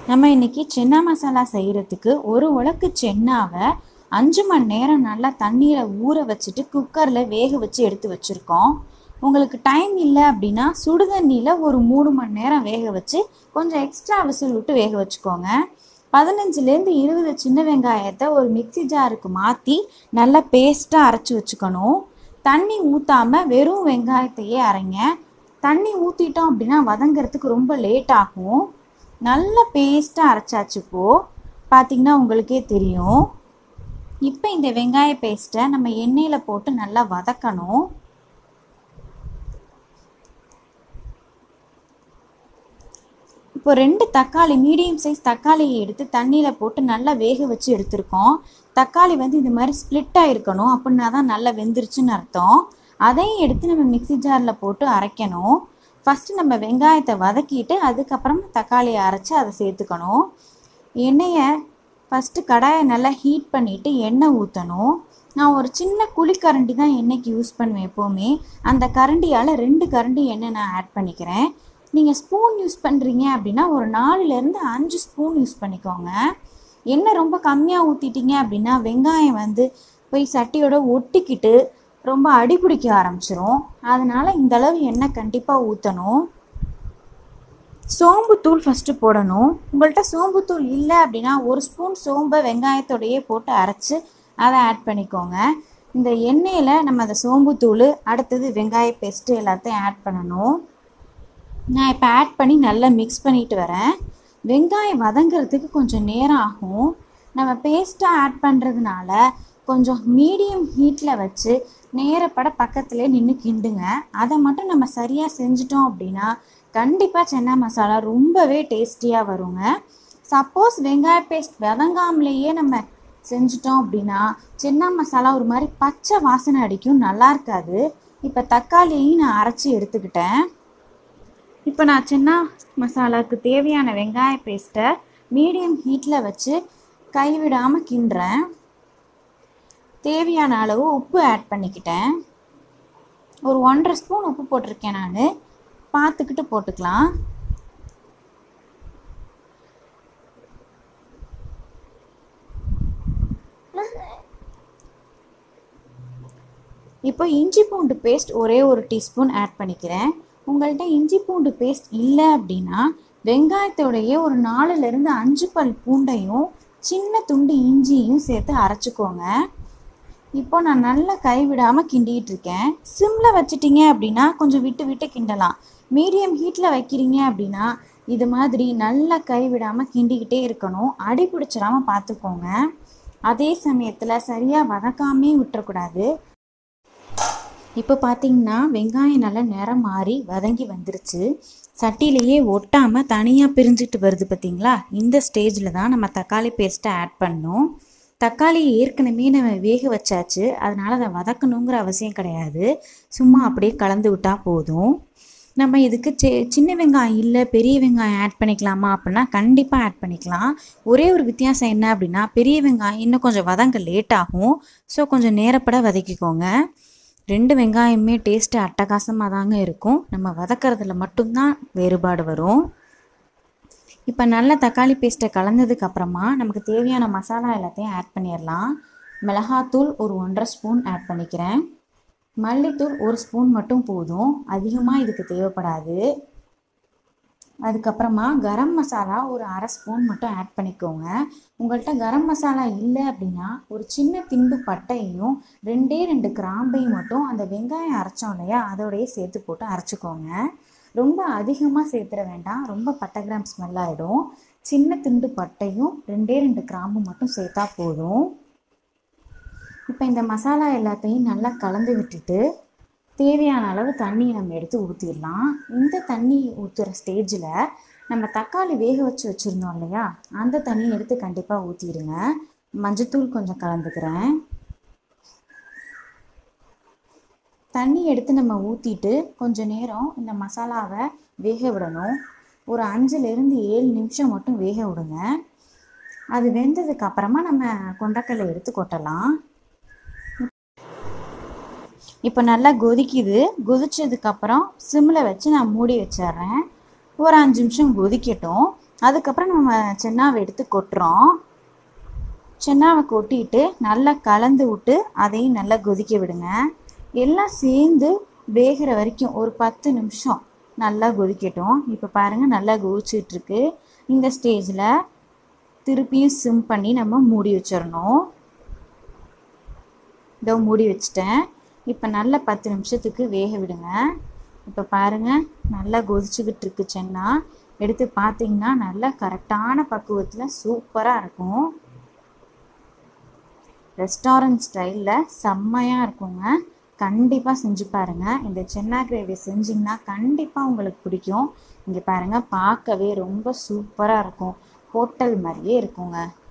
நம்ம இன்னைக்கு சென்னா மசாலா செய்கிறதுக்கு ஒரு உலக்கு சென்னாவை அஞ்சு மணி நேரம் நல்லா தண்ணியில் ஊற வச்சுட்டு குக்கரில் வேக வச்சு எடுத்து வச்சுருக்கோம் உங்களுக்கு டைம் இல்லை அப்படின்னா சுடுதண்ணியில் ஒரு மூணு மணி நேரம் வேக வச்சு கொஞ்சம் எக்ஸ்ட்ரா விசில் விட்டு வேக வச்சுக்கோங்க பதினஞ்சுலேருந்து இருபது சின்ன வெங்காயத்தை ஒரு மிக்ஸி ஜாருக்கு மாற்றி நல்லா பேஸ்ட்டாக அரைச்சி வச்சுக்கணும் தண்ணி ஊற்றாம வெறும் வெங்காயத்தையே அரைங்க தண்ணி ஊற்றிட்டோம் அப்படின்னா வதங்கிறதுக்கு ரொம்ப லேட் ஆகும் நல்ல பேஸ்ட்டாக அரைச்சாச்சு இப்போ பார்த்தீங்கன்னா உங்களுக்கே தெரியும் இப்போ இந்த வெங்காய பேஸ்ட்டை நம்ம எண்ணெயில் போட்டு நல்லா வதக்கணும் இப்போ ரெண்டு தக்காளி மீடியம் சைஸ் தக்காளியை எடுத்து தண்ணியில் போட்டு நல்லா வேக வச்சு எடுத்திருக்கோம் தக்காளி வந்து இந்த மாதிரி ஸ்ப்ளிட்டாக இருக்கணும் அப்படின்னா தான் நல்லா வெந்துருச்சுன்னு அர்த்தம் அதையும் எடுத்து நம்ம மிக்ஸி ஜாரில் போட்டு அரைக்கணும் ஃபஸ்ட்டு நம்ம வெங்காயத்தை வதக்கிட்டு அதுக்கப்புறமா தக்காளியை அரைச்சி அதை சேர்த்துக்கணும் எண்ணெயை ஃபஸ்ட்டு கடாயை நல்லா ஹீட் பண்ணிவிட்டு எண்ணெய் ஊற்றணும் நான் ஒரு சின்ன குழிக்கரண்டி தான் எண்ணெய்க்கு யூஸ் பண்ணுவேன் எப்போவுமே அந்த கரண்டியால் ரெண்டு கரண்டி எண்ணெய் நான் ஆட் பண்ணிக்கிறேன் நீங்கள் ஸ்பூன் யூஸ் பண்ணுறீங்க அப்படின்னா ஒரு நாலுலேருந்து அஞ்சு ஸ்பூன் யூஸ் பண்ணிக்கோங்க எண்ணெய் ரொம்ப கம்மியாக ஊற்றிட்டீங்க அப்படின்னா வெங்காயம் வந்து போய் சட்டியோட ஒட்டிக்கிட்டு ரொம்ப அடிபிடிக்க ஆரம்பிச்சிரும் அதனால் இந்த அளவு எண்ணெய் கண்டிப்பாக ஊற்றணும் சோம்புத்தூள் ஃபஸ்ட்டு போடணும் உங்கள்கிட்ட சோம்புத்தூள் இல்லை அப்படின்னா ஒரு ஸ்பூன் சோம்பை வெங்காயத்தோடையே போட்டு அரைச்சி அதை ஆட் பண்ணிக்கோங்க இந்த எண்ணெயில் நம்ம அந்த சோம்புத்தூள் அடுத்தது வெங்காய பேஸ்ட்டு எல்லாத்தையும் ஆட் பண்ணணும் நான் இப்போ ஆட் பண்ணி நல்லா மிக்ஸ் பண்ணிட்டு வரேன் வெங்காயம் வதங்கிறதுக்கு கொஞ்சம் நேரம் ஆகும் நம்ம பேஸ்ட்டாக ஆட் பண்ணுறதுனால கொஞ்சம் மீடியம் ஹீட்டில் வச்சு நேரப்பட பக்கத்துலேயே நின்று கிண்டுங்க அதை மட்டும் நம்ம சரியாக செஞ்சிட்டோம் அப்படின்னா கண்டிப்பாக சென்னா மசாலா ரொம்பவே டேஸ்டியாக வருங்க சப்போஸ் வெங்காய பேஸ்ட் வதங்காமலேயே நம்ம செஞ்சிட்டோம் அப்படின்னா சென்னா மசாலா ஒரு மாதிரி பச்சை வாசனை அடிக்கும் நல்லா இருக்காது இப்போ தக்காளியையும் நான் அரைச்சி எடுத்துக்கிட்டேன் இப்போ நான் சின்ன மசாலாவுக்கு தேவையான வெங்காய பேஸ்ட்டை மீடியம் ஹீட்டில் வச்சு கைவிடாமல் கிண்டுறேன் தேவையான அளவு உப்பு ஆட் பண்ணிக்கிட்டேன் ஒரு ஒன்றரை ஸ்பூன் உப்பு போட்டிருக்கேன் நான் பார்த்துக்கிட்டு போட்டுக்கலாம் இப்போ இஞ்சி பூண்டு பேஸ்ட் ஒரே ஒரு டீஸ்பூன் ஆட் பண்ணிக்கிறேன் உங்கள்கிட்ட இஞ்சி பூண்டு பேஸ்ட் இல்லை அப்படின்னா வெங்காயத்தோடைய ஒரு நாலுலேருந்து அஞ்சு பல் பூண்டையும் சின்ன துண்டு இஞ்சியும் சேர்த்து அரைச்சிக்கோங்க இப்போ நான் நல்லா கைவிடாமல் கிண்டிகிட்டு இருக்கேன் சிம்மில் வச்சிட்டிங்க அப்படின்னா கொஞ்சம் விட்டு விட்டு கிண்டலாம் மீடியம் ஹீட்டில் வைக்கிறீங்க அப்படின்னா இது மாதிரி நல்லா கைவிடாமல் கிண்டிக்கிட்டே இருக்கணும் அடி பிடிச்சிடாம பார்த்துக்கோங்க அதே சமயத்தில் சரியாக வதக்காமே விட்டுறக்கூடாது இப்போ பார்த்தீங்கன்னா வெங்காயம் நல்லா நிறம் மாறி வதங்கி வந்துருச்சு சட்டிலேயே ஒட்டாமல் தனியாக பிரிஞ்சுட்டு வருது பார்த்தீங்களா இந்த ஸ்டேஜில் தான் நம்ம தக்காளி பேஸ்ட்டை ஆட் பண்ணோம் தக்காளி ஏற்கனவே நம்ம வேக வச்சாச்சு அதனால் அதை வதக்கணுங்கிற அவசியம் கிடையாது சும்மா அப்படியே கலந்து விட்டால் போதும் நம்ம இதுக்கு சி சின்ன வெங்காயம் இல்லை பெரிய வெங்காயம் ஆட் பண்ணிக்கலாமா அப்படின்னா கண்டிப்பாக ஆட் பண்ணிக்கலாம் ஒரே ஒரு வித்தியாசம் என்ன அப்படின்னா பெரிய வெங்காயம் இன்னும் கொஞ்சம் வதங்க லேட் ஆகும் ஸோ கொஞ்சம் நேரப்பட வதக்கிக்கோங்க ரெண்டு வெங்காயமே டேஸ்ட்டு அட்டகாசமாக தாங்க இருக்கும் நம்ம வதக்கிறதுல மட்டும்தான் வேறுபாடு வரும் இப்போ நல்ல தக்காளி பேஸ்ட்டை கலந்ததுக்கு அப்புறமா நமக்கு தேவையான மசாலா எல்லாத்தையும் ஆட் பண்ணிடலாம் மிளகாத்தூள் ஒரு ஒன்றரை ஸ்பூன் ஆட் பண்ணிக்கிறேன் மல்லித்தூள் ஒரு ஸ்பூன் மட்டும் போதும் அதிகமாக இதுக்கு தேவைப்படாது அதுக்கப்புறமா கரம் மசாலா ஒரு அரை ஸ்பூன் மட்டும் ஆட் பண்ணிக்கோங்க உங்கள்கிட்ட கரம் மசாலா இல்லை அப்படின்னா ஒரு சின்ன திண்டு பட்டையும் ரெண்டே ரெண்டு கிராம்பையும் மட்டும் அந்த வெங்காயம் அரைச்சோம் இல்லையா அதோடையே சேர்த்து போட்டு அரைச்சிக்கோங்க ரொம்ப அதிகமாக சேர்த்துற வேண்டாம் ரொம்ப பட்டை கிராம் ஸ்மெல் ஆகிடும் சின்ன திண்டு பட்டையும் ரெண்டே ரெண்டு கிராம்பு மட்டும் சேர்த்தா போதும் இப்போ இந்த மசாலா எல்லாத்தையும் நல்லா கலந்து விட்டுட்டு தேவையான அளவு தண்ணியை நம்ம எடுத்து ஊற்றிடலாம் இந்த தண்ணி ஊற்றுற ஸ்டேஜில் நம்ம தக்காளி வேக வச்சு வச்சுருந்தோம் இல்லையா அந்த தண்ணியை எடுத்து கண்டிப்பாக ஊற்றிடுங்க மஞ்சத்தூள் கொஞ்சம் கலந்துக்கிறேன் தண்ணி எடுத்து நம்ம ஊற்றிட்டு கொஞ்சம் நேரம் இந்த மசாலாவை வேக விடணும் ஒரு அஞ்சுலேருந்து ஏழு நிமிஷம் மட்டும் வேக விடுங்க அது வெந்ததுக்கு அப்புறமா நம்ம கொண்டக்கடலை எடுத்து கொட்டலாம் இப்போ நல்லா கொதிக்குது கொதிச்சதுக்கப்புறம் சிம்மில் வச்சு நான் மூடி வச்சிட்றேன் ஒரு அஞ்சு நிமிஷம் கொதிக்கட்டும் அதுக்கப்புறம் நம்ம சென்னாவை எடுத்து கொட்டுறோம் சென்னாவை கொட்டிட்டு நல்லா கலந்து விட்டு அதையும் நல்லா கொதிக்க விடுங்க எல்லாம் சேர்ந்து வேகிற வரைக்கும் ஒரு பத்து நிமிஷம் நல்லா கொதிக்கட்டும் இப்போ பாருங்கள் நல்லா கொதிச்சிட்ருக்கு இந்த ஸ்டேஜில் திருப்பியும் சிம் பண்ணி நம்ம மூடி வச்சிடணும் இதோ மூடி வச்சிட்டேன் இப்போ நல்லா பத்து நிமிஷத்துக்கு வேக விடுங்க இப்போ பாருங்கள் நல்லா கொதிச்சுக்கிட்டு இருக்கு சென்னா எடுத்து பார்த்தீங்கன்னா நல்லா கரெக்டான பக்குவத்தில் சூப்பராக இருக்கும் ரெஸ்டாரண்ட் ஸ்டைலில் செம்மையாக இருக்குங்க கண்டிப்பாக செஞ்சு பாருங்கள் இந்த சென்னா கிரேவி செஞ்சிங்கன்னா கண்டிப்பாக உங்களுக்கு பிடிக்கும் இங்கே பாருங்கள் பார்க்கவே ரொம்ப சூப்பராக இருக்கும் ஹோட்டல் மாதிரியே இருக்குங்க